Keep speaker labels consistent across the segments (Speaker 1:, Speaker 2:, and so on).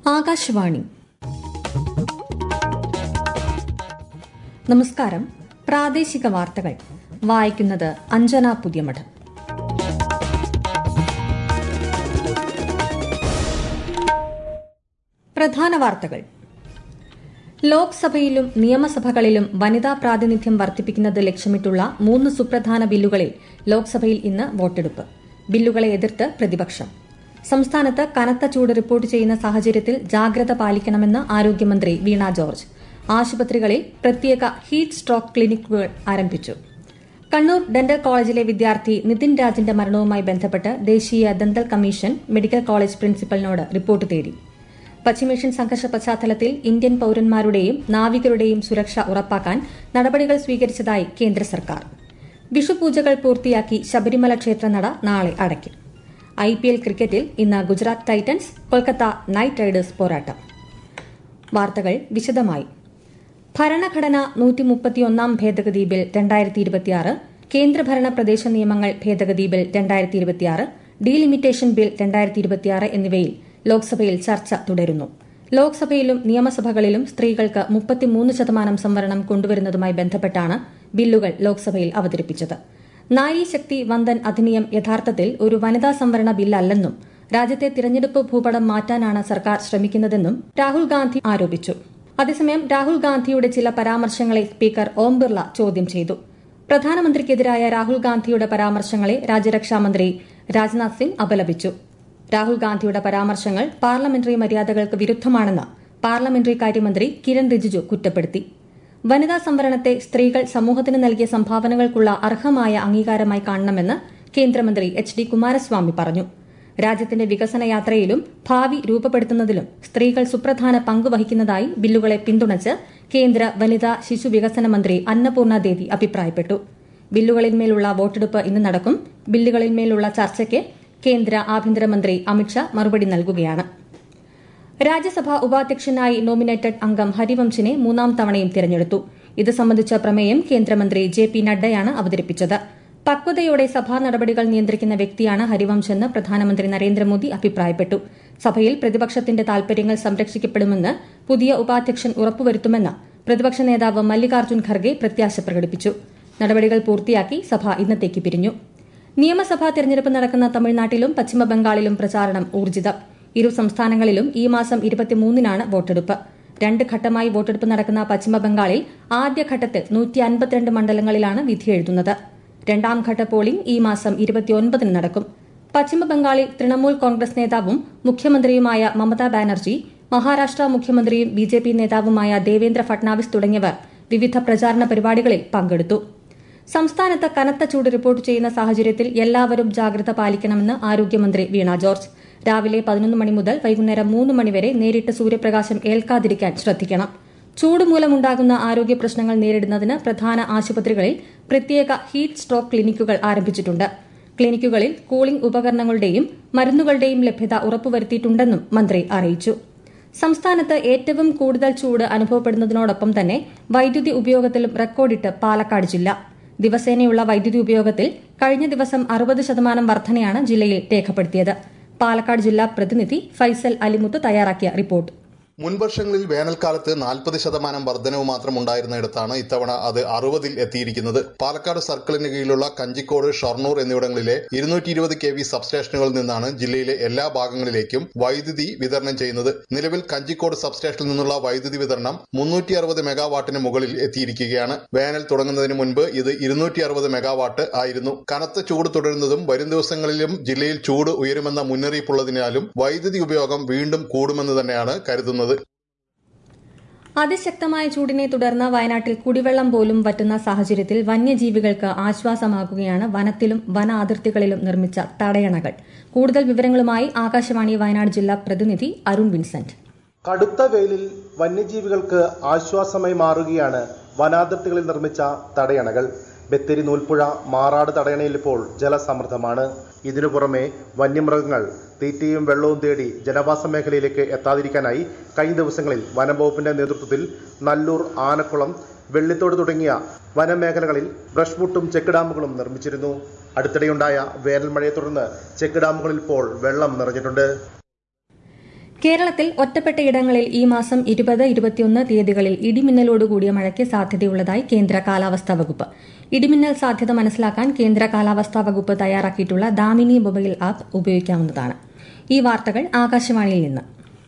Speaker 1: ആകാശവാണി നമസ്കാരം പ്രാദേശിക വാർത്തകൾ വായിക്കുന്നത് അഞ്ജന പുതിയമഠം പ്രധാന വാർത്തകൾ ലോക്സഭയിലും നിയമസഭകളിലും വനിതാ പ്രാതിനിധ്യം വർദ്ധിപ്പിക്കുന്നത് ലക്ഷ്യമിട്ടുള്ള മൂന്ന് സുപ്രധാന ബില്ലുകളിൽ ലോക്സഭയിൽ ഇന്ന് വോട്ടെടുപ്പ് ബില്ലുകളെ എതിർത്ത് പ്രതിപക്ഷം സംസ്ഥാനത്ത് കനത്ത ചൂട് റിപ്പോർട്ട് ചെയ്യുന്ന സാഹചര്യത്തിൽ ജാഗ്രത പാലിക്കണമെന്ന് ആരോഗ്യമന്ത്രി വീണ ജോർജ് ആശുപത്രികളിൽ പ്രത്യേക ഹീറ്റ് സ്ട്രോക്ക് ക്ലിനിക്കുകൾ ആരംഭിച്ചു കണ്ണൂർ ഡെന്റൽ കോളേജിലെ വിദ്യാർത്ഥി നിതിൻ രാജിന്റെ മരണവുമായി ബന്ധപ്പെട്ട് ദേശീയ ദന്തൽ കമ്മീഷൻ മെഡിക്കൽ കോളേജ് പ്രിൻസിപ്പലിനോട് റിപ്പോർട്ട് തേടി പശ്ചിമേഷ്യൻ സംഘർഷ പശ്ചാത്തലത്തിൽ ഇന്ത്യൻ പൌരന്മാരുടെയും നാവികരുടെയും സുരക്ഷ ഉറപ്പാക്കാൻ നടപടികൾ സ്വീകരിച്ചതായി കേന്ദ്ര സർക്കാർ വിഷുപൂജകൾ പൂർത്തിയാക്കി ശബരിമല ക്ഷേത്രനട നാളെ അടയ്ക്കും ഐ പി എൽ ക്രിക്കറ്റിൽ ഇന്ന് Gujarat Titans Kolkata Knight Riders പോരാട്ടം വാർത്തകൾ വിശദമായി ഭരണഘടന നൂറ്റിമുപ്പത്തിയൊന്നാം ഭേദഗതി ബിൽ രണ്ടായിരത്തി ഇരുപത്തിയാറ് കേന്ദ്രഭരണ പ്രദേശ നിയമങ്ങൾ ഭേദഗതി ബിൽ രണ്ടായിരത്തി ഇരുപത്തിയാറ് ഡീലിമിറ്റേഷൻ ബിൽ രണ്ടായിരത്തി ഇരുപത്തിയാറ് എന്നിവയിൽ ലോക്സഭയിൽ ചർച്ച തുടരുന്നു ലോക്സഭയിലും നിയമസഭകളിലും സ്ത്രീകൾക്ക് മുപ്പത്തിമൂന്ന് ശതമാനം സംവരണം കൊണ്ടുവരുന്നതുമായി ബന്ധപ്പെട്ടാണ് ബില്ലുകൾ ലോക്സഭയിൽ അവതരിപ്പിച്ചത് നാരി ശക്തി വന്ദൻ അധിനിയം യഥാർത്ഥത്തിൽ ഒരു വനിതാ സംവരണ ബില്ലല്ലെന്നും രാജ്യത്തെ തിരഞ്ഞെടുപ്പ് ഭൂപടം മാറ്റാനാണ് സർക്കാർ ശ്രമിക്കുന്നതെന്നും രാഹുൽ ഗാന്ധി ആരോപിച്ചു അതേസമയം രാഹുൽ ഗാന്ധിയുടെ ചില പരാമർശങ്ങളെ സ്പീക്കർ ഓം ബിർള ചോദ്യം ചെയ്തു പ്രധാനമന്ത്രിക്കെതിരായ രാഹുൽ ഗാന്ധിയുടെ പരാമർശങ്ങളെ രാജ്യരക്ഷാമന്ത്രി രാജ്നാഥ് സിംഗ് അപലപിച്ചു രാഹുൽ ഗാന്ധിയുടെ പരാമർശങ്ങൾ പാർലമെന്ററി മര്യാദകൾക്ക് വിരുദ്ധമാണെന്ന് പാർലമെന്ററി കാര്യമന്ത്രി കിരൺ റിജിജു കുറ്റപ്പെടുത്തി വനിതാ സംവരണത്തെ സ്ത്രീകൾ സമൂഹത്തിന് നൽകിയ സംഭാവനകൾക്കുള്ള അർഹമായ അംഗീകാരമായി കാണണമെന്ന് കേന്ദ്രമന്ത്രി എച്ച് ഡി കുമാരസ്വാമി പറഞ്ഞു രാജ്യത്തിന്റെ വികസന യാത്രയിലും ഭാവി രൂപപ്പെടുത്തുന്നതിലും സ്ത്രീകൾ സുപ്രധാന പങ്ക് വഹിക്കുന്നതായി ബില്ലുകളെ പിന്തുണച്ച് കേന്ദ്ര വനിതാ ശിശു വികസന മന്ത്രി അന്നപൂർണ ദേവി അഭിപ്രായപ്പെട്ടു ബില്ലുകളിന്മേലുള്ള വോട്ടെടുപ്പ് ഇന്ന് നടക്കും ബില്ലുകളിന്മേലുള്ള ചർച്ചയ്ക്ക് കേന്ദ്ര ആഭ്യന്തരമന്ത്രി അമിത്ഷാ മറുപടി നൽകുകയാണ് രാജ്യസഭാ ഉപാധ്യക്ഷനായി നോമിനേറ്റഡ് അംഗം ഹരിവംശിനെ മൂന്നാം തവണയും തിരഞ്ഞെടുത്തു ഇത് സംബന്ധിച്ച പ്രമേയം കേന്ദ്രമന്ത്രി ജെ പി നഡ്ഡയാണ് അവതരിപ്പിച്ചത് പക്വതയോടെ സഭാ നടപടികൾ നിയന്ത്രിക്കുന്ന വ്യക്തിയാണ് ഹരിവംശെന്ന് പ്രധാനമന്ത്രി നരേന്ദ്രമോദി അഭിപ്രായപ്പെട്ടു സഭയിൽ പ്രതിപക്ഷത്തിന്റെ താൽപര്യങ്ങൾ സംരക്ഷിക്കപ്പെടുമെന്ന് പുതിയ ഉപാധ്യക്ഷൻ ഉറപ്പുവരുത്തുമെന്ന് പ്രതിപക്ഷ നേതാവ് മല്ലികാർജ്ജുൻ ഖർഗെ പ്രത്യാശ പ്രകടിപ്പിച്ചു നടപടികൾ പൂർത്തിയാക്കി സഭ ഇന്നത്തേക്ക് പിരിഞ്ഞു നിയമസഭാ തെരഞ്ഞെടുപ്പ് നടക്കുന്ന തമിഴ്നാട്ടിലും പശ്ചിമബംഗാളിലും പ്രചാരണം ഊർജിതം ഇരു സംസ്ഥാനങ്ങളിലും ഈ മാസം ഇരുപത്തിമൂന്നിനാണ് വോട്ടെടുപ്പ് രണ്ട് ഘട്ടമായി വോട്ടെടുപ്പ് നടക്കുന്ന പശ്ചിമബംഗാളിൽ ആദ്യഘട്ടത്തിൽ നൂറ്റി അൻപത്തിരണ്ട് മണ്ഡലങ്ങളിലാണ് വിധിയെഴുതുന്നത് രണ്ടാം ഘട്ട പോളിംഗ് ഈ മാസം ഇരുപത്തിയൊൻപതിന് നടക്കും പശ്ചിമബംഗാളിൽ തൃണമൂൽ കോൺഗ്രസ് നേതാവും മുഖ്യമന്ത്രിയുമായ മമതാ ബാനർജി മഹാരാഷ്ട്ര മുഖ്യമന്ത്രിയും ബി ജെ പി നേതാവുമായ ദേവേന്ദ്ര ഫട്നാവിസ് തുടങ്ങിയവർ വിവിധ പ്രചാരണ പരിപാടികളിൽ പങ്കെടുത്തു സംസ്ഥാനത്ത് കനത്ത ചൂട് റിപ്പോർട്ട് ചെയ്യുന്ന സാഹചര്യത്തിൽ എല്ലാവരും ജാഗ്രത പാലിക്കണമെന്ന് ആരോഗ്യമന്ത്രി വീണ ജോർജ് രാവിലെ പതിനൊന്ന് മണി മുതൽ വൈകുന്നേരം മൂന്ന് മണിവരെ നേരിട്ട് സൂര്യപ്രകാശം ഏൽക്കാതിരിക്കാൻ ശ്രദ്ധിക്കണം ചൂട് മൂലമുണ്ടാകുന്ന ആരോഗ്യ പ്രശ്നങ്ങൾ നേരിടുന്നതിന് പ്രധാന ആശുപത്രികളിൽ പ്രത്യേക ഹീറ്റ് സ്ട്രോക്ക് ക്ലിനിക്കുകൾ ആരംഭിച്ചിട്ടുണ്ട് ക്ലിനിക്കുകളിൽ കൂളിംഗ് ഉപകരണങ്ങളുടെയും മരുന്നുകളുടെയും ലഭ്യത ഉറപ്പുവരുത്തിയിട്ടുണ്ടെന്നും മന്ത്രി അറിയിച്ചു സംസ്ഥാനത്ത് ഏറ്റവും കൂടുതൽ ചൂട് അനുഭവപ്പെടുന്നതിനോടൊപ്പം തന്നെ വൈദ്യുതി ഉപയോഗത്തിലും റെക്കോർഡിട്ട് പാലക്കാട് ജില്ല ദിവസേനയുള്ള വൈദ്യുതി ഉപയോഗത്തിൽ കഴിഞ്ഞ ദിവസം അറുപത് ശതമാനം വർധനയാണ് ജില്ലയിൽ രേഖപ്പെടുത്തിയത് പാലക്കാട് ജില്ലാ പ്രതിനിധി ഫൈസൽ അലിമുത്ത് തയ്യാറാക്കിയ റിപ്പോർട്ട്
Speaker 2: മുൻവർഷങ്ങളിൽ വേനൽക്കാലത്ത് നാൽപ്പത് ശതമാനം വർധനവ് മാത്രം ഉണ്ടായിരുന്നിടത്താണ് ഇത്തവണ അത് അറുപതിൽ എത്തിയിരിക്കുന്നത് പാലക്കാട് സർക്കിളിന് കീഴിലുള്ള കഞ്ചിക്കോട് ഷൊർണൂർ എന്നിവിടങ്ങളിലെ ഇരുന്നൂറ്റി ഇരുപത് കെ വി സബ്സ്റ്റേഷനുകളിൽ നിന്നാണ് ജില്ലയിലെ എല്ലാ ഭാഗങ്ങളിലേക്കും വൈദ്യുതി വിതരണം ചെയ്യുന്നത് നിലവിൽ കഞ്ചിക്കോട് സബ്സ്റ്റേഷനിൽ നിന്നുള്ള വൈദ്യുതി വിതരണം മുന്നൂറ്റി അറുപത് മെഗാവാട്ടിന് മുകളിൽ എത്തിയിരിക്കുകയാണ് വേനൽ തുടങ്ങുന്നതിന് മുൻപ് ഇത് ഇരുന്നൂറ്റി അറുപത് മെഗാവാട്ട് ആയിരുന്നു കനത്ത ചൂട് തുടരുന്നതും വരും ദിവസങ്ങളിലും ജില്ലയിൽ ചൂട് ഉയരുമെന്ന മുന്നറിയിപ്പുള്ളതിനാലും വൈദ്യുതി ഉപയോഗം വീണ്ടും കൂടുമെന്ന് തന്നെയാണ് കരുതുന്നത്
Speaker 1: അതിശക്തമായ ചൂടിനെ തുടർന്ന് വയനാട്ടിൽ കുടിവെള്ളം പോലും വറ്റുന്ന സാഹചര്യത്തിൽ വന്യജീവികൾക്ക് ആശ്വാസമാകുകയാണ് വനത്തിലും വന അതിർത്തികളിലും നിർമ്മിച്ച തടയണകൾ കൂടുതൽ വിവരങ്ങളുമായി ആകാശവാണി വയനാട് ജില്ലാ പ്രതിനിധി അരുൺ വിൻസെന്റ്
Speaker 3: കടുത്ത വെയിലിൽ വന്യജീവികൾക്ക് ആശ്വാസമായി മാറുകയാണ് വനാതിർത്തികളിൽ നിർമ്മിച്ച തടയണകൾ ബത്തേരി നൂൽപ്പുഴ മാറാട് തടയണയിൽ ഇപ്പോൾ ജലസമൃദ്ധമാണ് ഇതിനു പുറമെ വന്യമൃഗങ്ങൾ തീറ്റയും വെള്ളവും തേടി ജനവാസ മേഖലയിലേക്ക് എത്താതിരിക്കാനായി കഴിഞ്ഞ ദിവസങ്ങളിൽ വനംവകുപ്പിന്റെ നേതൃത്വത്തിൽ നല്ലൂർ ആനക്കുളം വെള്ളിത്തോട് തുടങ്ങിയ വനമേഖലകളിൽ ബ്രഷ് ബുട്ടും ചെക്ക് ഡാമുകളും നിർമ്മിച്ചിരുന്നു അടുത്തിടെയുണ്ടായ വേനൽ മഴയെ തുടർന്ന് ചെക്ക് ഡാമുകളിൽ ഇപ്പോൾ വെള്ളം നിറഞ്ഞിട്ടുണ്ട്
Speaker 1: കേരളത്തിൽ ഒറ്റപ്പെട്ട ഇടങ്ങളിൽ ഈ മാസം ഇരുപത് ഇരുപത്തിയൊന്ന് തീയതികളിൽ ഇടിമിന്നലോടുകൂടിയ മഴയ്ക്ക് സാധ്യതയുള്ളതായി കേന്ദ്ര കാലാവസ്ഥാ വകുപ്പ് ഇടിമിന്നൽ സാധ്യത മനസ്സിലാക്കാൻ കേന്ദ്ര കാലാവസ്ഥാ വകുപ്പ് തയ്യാറാക്കിയിട്ടുള്ള ദാമിനി മൊബൈൽ ആപ്പ് ഉപയോഗിക്കാവുന്നതാണ് ഈ വാർത്തകൾ ആകാശവാണിയിൽ നിന്ന്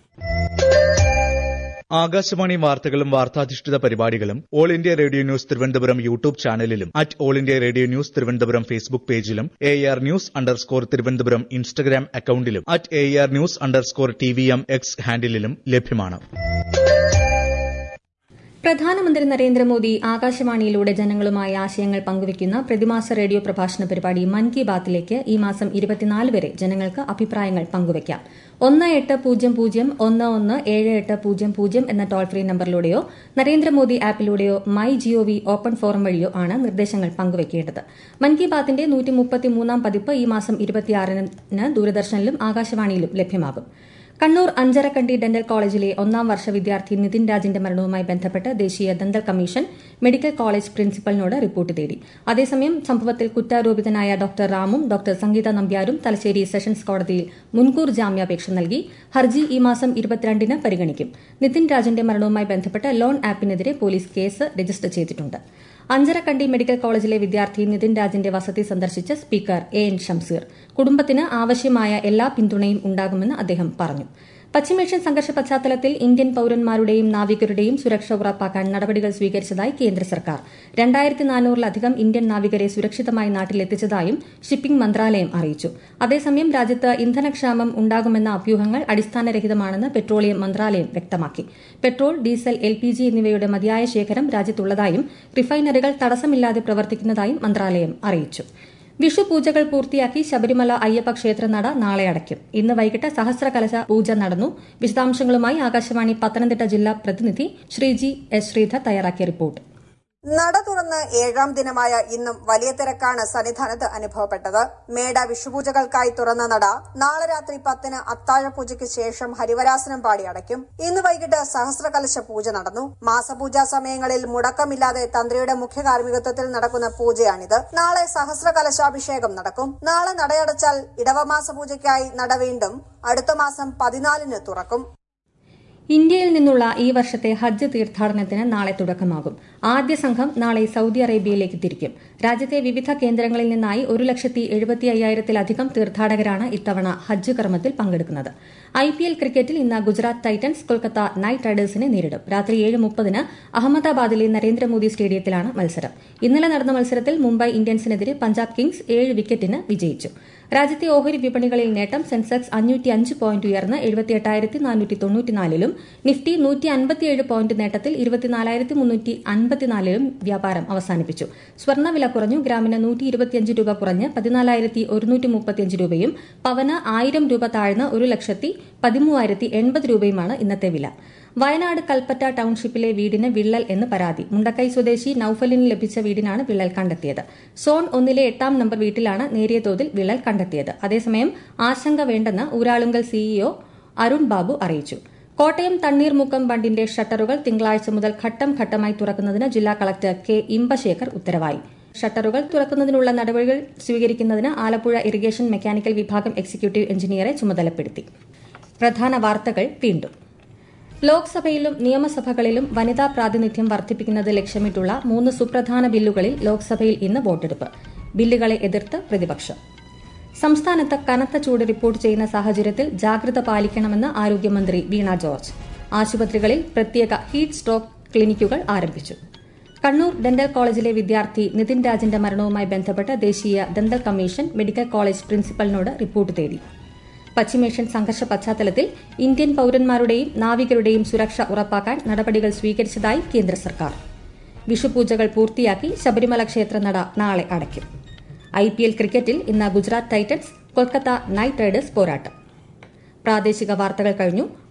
Speaker 4: ആകാശവാണി വാർത്തകളും വാർത്താധിഷ്ഠിത പരിപാടികളും All India radio news Thiruvananthapuram YouTube ചാനലിലും at All India radio news Thiruvananthapuram Facebook പേജിലും A R news underscore Thiruvananthapuram Instagram അക്കൌണ്ടിലും at A R news underscore T V M X ഹാൻഡിലും ലഭ്യമാണ്
Speaker 1: പ്രധാനമന്ത്രി നരേന്ദ്രമോദി ആകാശവാണിയിലൂടെ ജനങ്ങളുമായി ആശയങ്ങൾ പങ്കുവയ്ക്കുന്ന പ്രതിമാസ റേഡിയോ പ്രഭാഷണ പരിപാടി മൻ കി ബാത്തിലേക്ക് ഈ മാസം ഇരുപത്തിനാല് വരെ ജനങ്ങൾക്ക് അഭിപ്രായങ്ങൾ പങ്കുവയ്ക്കാം ഒന്ന് എട്ട് പൂജ്യം പൂജ്യം ഒന്ന് ഒന്ന് ഏഴ് എട്ട് പൂജ്യം പൂജ്യം എന്ന ടോൾ ഫ്രീ നമ്പറിലൂടെയോ നരേന്ദ്രമോദി ആപ്പിലൂടെയോ മൈ ജിഒവി ഓപ്പൺ ഫോറം വഴിയോ ആണ് നിർദ്ദേശങ്ങൾ പങ്കുവയ്ക്കേണ്ടത് മൻ കി ബാത്തിന്റെ നൂറ്റി മുപ്പത്തിമൂന്നാം പതിപ്പ് ഈ മാസം ഇരുപത്തിയാറിന് ദൂരദർശനിലും ആകാശവാണിയിലും ലഭ്യമാകും കണ്ണൂർ അഞ്ചരക്കണ്ടി ഡെന്റൽ കോളേജിലെ ഒന്നാം വർഷ വിദ്യാർത്ഥി നിതിൻ രാജിന്റെ മരണവുമായി ബന്ധപ്പെട്ട് ദേശീയ ദന്തൽ കമ്മീഷൻ മെഡിക്കൽ കോളേജ് പ്രിൻസിപ്പലിനോട് റിപ്പോർട്ട് തേടി അതേസമയം സംഭവത്തിൽ കുറ്റാരോപിതനായ ഡോക്ടർ റാമും ഡോക്ടർ സംഗീത നമ്പ്യാരും തലശ്ശേരി സെഷൻസ് കോടതിയിൽ മുൻകൂർ ജാമ്യാപേക്ഷ നൽകി ഹർജി ഈ മാസം ഇരുപത്തിരണ്ടിന് പരിഗണിക്കും നിതിൻ രാജിന്റെ മരണവുമായി ബന്ധപ്പെട്ട് ലോൺ ആപ്പിനെതിരെ പോലീസ് കേസ് രജിസ്റ്റർ ചെയ്തിട്ടുണ്ട് അഞ്ചരക്കണ്ടി മെഡിക്കൽ കോളേജിലെ വിദ്യാർത്ഥി നിതിൻ രാജിന്റെ വസതി സന്ദർശിച്ച സ്പീക്കർ എ എൻ ഷംസീർ കുടുംബത്തിന് ആവശ്യമായ എല്ലാ പിന്തുണയും ഉണ്ടാകുമെന്ന് അദ്ദേഹം പറഞ്ഞു പശ്ചിമേഷ്യൻ സംഘർഷ പശ്ചാത്തലത്തിൽ ഇന്ത്യൻ പൌരന്മാരുടെയും നാവികരുടെയും സുരക്ഷ ഉറപ്പാക്കാൻ നടപടികൾ സ്വീകരിച്ചതായി കേന്ദ്ര സർക്കാർ രണ്ടായിരത്തി നാനൂറിലധികം ഇന്ത്യൻ നാവികരെ സുരക്ഷിതമായി നാട്ടിലെത്തിച്ചതായും ഷിപ്പിംഗ് മന്ത്രാലയം അറിയിച്ചു അതേസമയം രാജ്യത്ത് ഇന്ധനക്ഷാമം ഉണ്ടാകുമെന്ന അഭ്യൂഹങ്ങൾ അടിസ്ഥാനരഹിതമാണെന്ന് പെട്രോളിയം മന്ത്രാലയം വ്യക്തമാക്കി petrol diesel L P G എന്നിവയുടെ മതിയായ ശേഖരം രാജ്യത്തുള്ളതായും റിഫൈനറികൾ തടസ്സമില്ലാതെ പ്രവർത്തിക്കുന്നതായും മന്ത്രാലയം അറിയിച്ചു വിഷു പൂജകൾ പൂർത്തിയാക്കി ശബരിമല അയ്യപ്പ ക്ഷേത്രനട നാളെ അടയ്ക്കും ഇന്ന് വൈകിട്ട് സഹസ്രകലശ പൂജ നടന്നു വിശദാംശങ്ങളുമായി ആകാശവാണി പത്തനംതിട്ട ജില്ലാ പ്രതിനിധി ശ്രീജി എസ് ശ്രീധർ തയ്യാറാക്കിയ റിപ്പോർട്ട്
Speaker 5: നട തുറന്ന് ഏഴാം ദിനമായ ഇന്നും വലിയ തിരക്കാണ് സന്നിധാനത്ത് അനുഭവപ്പെട്ടത് മേട വിഷുപൂജകൾക്കായി തുറന്ന നട നാളെ രാത്രി പത്തിന് അത്താഴപൂജയ്ക്ക് ശേഷം ഹരിവരാസനം പാടി അടയ്ക്കും ഇന്ന് വൈകിട്ട് സഹസ്രകലശ പൂജ നടന്നു മാസപൂജാ സമയങ്ങളിൽ മുടക്കമില്ലാതെ തന്ത്രിയുടെ മുഖ്യ കാർമ്മികത്വത്തിൽ നടക്കുന്ന പൂജയാണിത് നാളെ സഹസ്രകലശാഭിഷേകം നടക്കും നാളെ നടയടച്ചാൽ ഇടവമാസ പൂജയ്ക്കായി നട വീണ്ടും അടുത്ത മാസം പതിനാലിന് തുറക്കും
Speaker 1: ഇന്ത്യയിൽ നിന്നുള്ള ഈ വർഷത്തെ ഹജ്ജ് തീർത്ഥാടനത്തിന് നാളെ തുടക്കമാകും ആദ്യ സംഘം നാളെ സൌദി അറേബ്യയിലേക്ക് തിരിക്കും രാജ്യത്തെ വിവിധ കേന്ദ്രങ്ങളിൽ നിന്നായി ഒരു ലക്ഷത്തി എഴുപത്തി അയ്യായിരത്തിലധികം തീർത്ഥാടകരാണ് ഇത്തവണ ഹജ്ജ് കർമ്മത്തിൽ പങ്കെടുക്കുന്നത് ഐ പി എൽ ക്രിക്കറ്റിൽ ഇന്ന് ഗുജറാത്ത് ടൈറ്റൻസ് കൊൽക്കത്ത നൈറ്റ് റൈഡേഴ്സിനെ നേരിടും രാത്രി ഏഴ് മുപ്പതിന് അഹമ്മദാബാദിലെ നരേന്ദ്രമോദി സ്റ്റേഡിയത്തിലാണ് മത്സരം ഇന്നലെ നടന്ന മത്സരത്തിൽ മുംബൈ ഇന്ത്യൻസിനെതിരെ പഞ്ചാബ് കിങ്സ് ഏഴ് വിക്കറ്റിന് വിജയിച്ചു രാജ്യത്തെ ഓഹരി വിപണികളിൽ നേട്ടം സെൻസെക്സ് അഞ്ഞൂറ്റി അഞ്ച് പോയിന്റ് ഉയർന്ന് എഴുപത്തിയെട്ടായിരത്തി നാനൂറ്റി തൊണ്ണൂറ്റിനാലിലും നിഫ്റ്റി നൂറ്റി അൻപത്തിയേഴ് പോയിന്റ് നേട്ടത്തിൽ ഇരുപത്തിനാലായിരത്തി മുന്നൂറ്റി അൻപത്തിനാലിലും വ്യാപാരം അവസാനിപ്പിച്ചു സ്വർണ്ണവില കുറഞ്ഞു ഗ്രാമിന് നൂറ്റി ഇരുപത്തിയഞ്ച് രൂപ കുറഞ്ഞ് പതിനാലായിരത്തി ഒരുന്നൂറ്റി മുപ്പത്തിയഞ്ച് രൂപയും പവന് ആയിരം രൂപ താഴ്ന്ന് ഒരു ലക്ഷത്തി പതിമൂവായിരത്തി എൺപത് രൂപയുമാണ് ഇന്നത്തെ വില വയനാട് കൽപ്പറ്റ ടൌൺഷിപ്പിലെ വീടിന് വിള്ളൽ എന്ന് പരാതി മുണ്ടക്കൈ സ്വദേശി നൌഫലിന് ലഭിച്ച വീടിനാണ് വിള്ളൽ കണ്ടെത്തിയത് സോൺ ഒന്നിലെ എട്ടാം നമ്പർ വീട്ടിലാണ് നേരിയ തോതിൽ വിള്ളൽ കണ്ടെത്തിയത് അതേസമയം ആശങ്ക വേണ്ടെന്ന് ഊരാളുങ്കൽ സിഇഒ അരുൺ ബാബു അറിയിച്ചു കോട്ടയം തണ്ണീർമുക്കം ബണ്ടിന്റെ ഷട്ടറുകൾ തിങ്കളാഴ്ച മുതൽ ഘട്ടം ഘട്ടമായി തുറക്കുന്നതിന് ജില്ലാ കളക്ടർ കെ ഇമ്പശേഖർ ഉത്തരവായി ഷട്ടറുകൾ തുറക്കുന്നതിനുള്ള നടപടികൾ സ്വീകരിക്കുന്നതിന് ആലപ്പുഴ ഇറിഗേഷൻ മെക്കാനിക്കൽ വിഭാഗം എക്സിക്യൂട്ടീവ് എഞ്ചിനീയറെ ചുമതലപ്പെടുത്തി പ്രധാന വാർത്തകൾ വീണ്ടും ലോക്സഭയിലും നിയമസഭകളിലും വനിതാ പ്രാതിനിധ്യം വർദ്ധിപ്പിക്കുന്നത് ലക്ഷ്യമിട്ടുള്ള മൂന്ന് സുപ്രധാന ബില്ലുകളിൽ ലോക്സഭയിൽ ഇന്ന് വോട്ടെടുപ്പ് ബില്ലുകളെ എതിർത്ത് പ്രതിപക്ഷം സംസ്ഥാനത്ത് കനത്ത ചൂട് റിപ്പോർട്ട് ചെയ്യുന്ന സാഹചര്യത്തിൽ ജാഗ്രത പാലിക്കണമെന്ന് ആരോഗ്യമന്ത്രി വീണ ജോർജ് ആശുപത്രികളിൽ പ്രത്യേക ഹീറ്റ് സ്ട്രോക്ക് ക്ലിനിക്കുകൾ ആരംഭിച്ചു കണ്ണൂർ ഡെന്റൽ കോളേജിലെ വിദ്യാർത്ഥി നിതിൻ രാജിന്റെ മരണവുമായി ബന്ധപ്പെട്ട് ദേശീയ ദന്തൽ കമ്മീഷൻ മെഡിക്കൽ കോളേജ് പ്രിൻസിപ്പലിനോട് റിപ്പോർട്ട് തേടി പശ്ചിമേഷ്യൻ സംഘർഷ പശ്ചാത്തലത്തിൽ ഇന്ത്യൻ പൌരന്മാരുടെയും നാവികരുടെയും സുരക്ഷ ഉറപ്പാക്കാൻ നടപടികൾ സ്വീകരിച്ചതായി കേന്ദ്ര സർക്കാർ വിഷുപൂജകൾ പൂർത്തിയാക്കി ശബരിമല ക്ഷേത്രനട നാളെ അടയ്ക്കും ഐ പി എൽ ക്രിക്കറ്റിൽ ഇന്ന് Gujarat Titans Kolkata Knight Riders പോരാട്ടം പ്രാദേശിക വാർത്തകൾ കഴിഞ്ഞു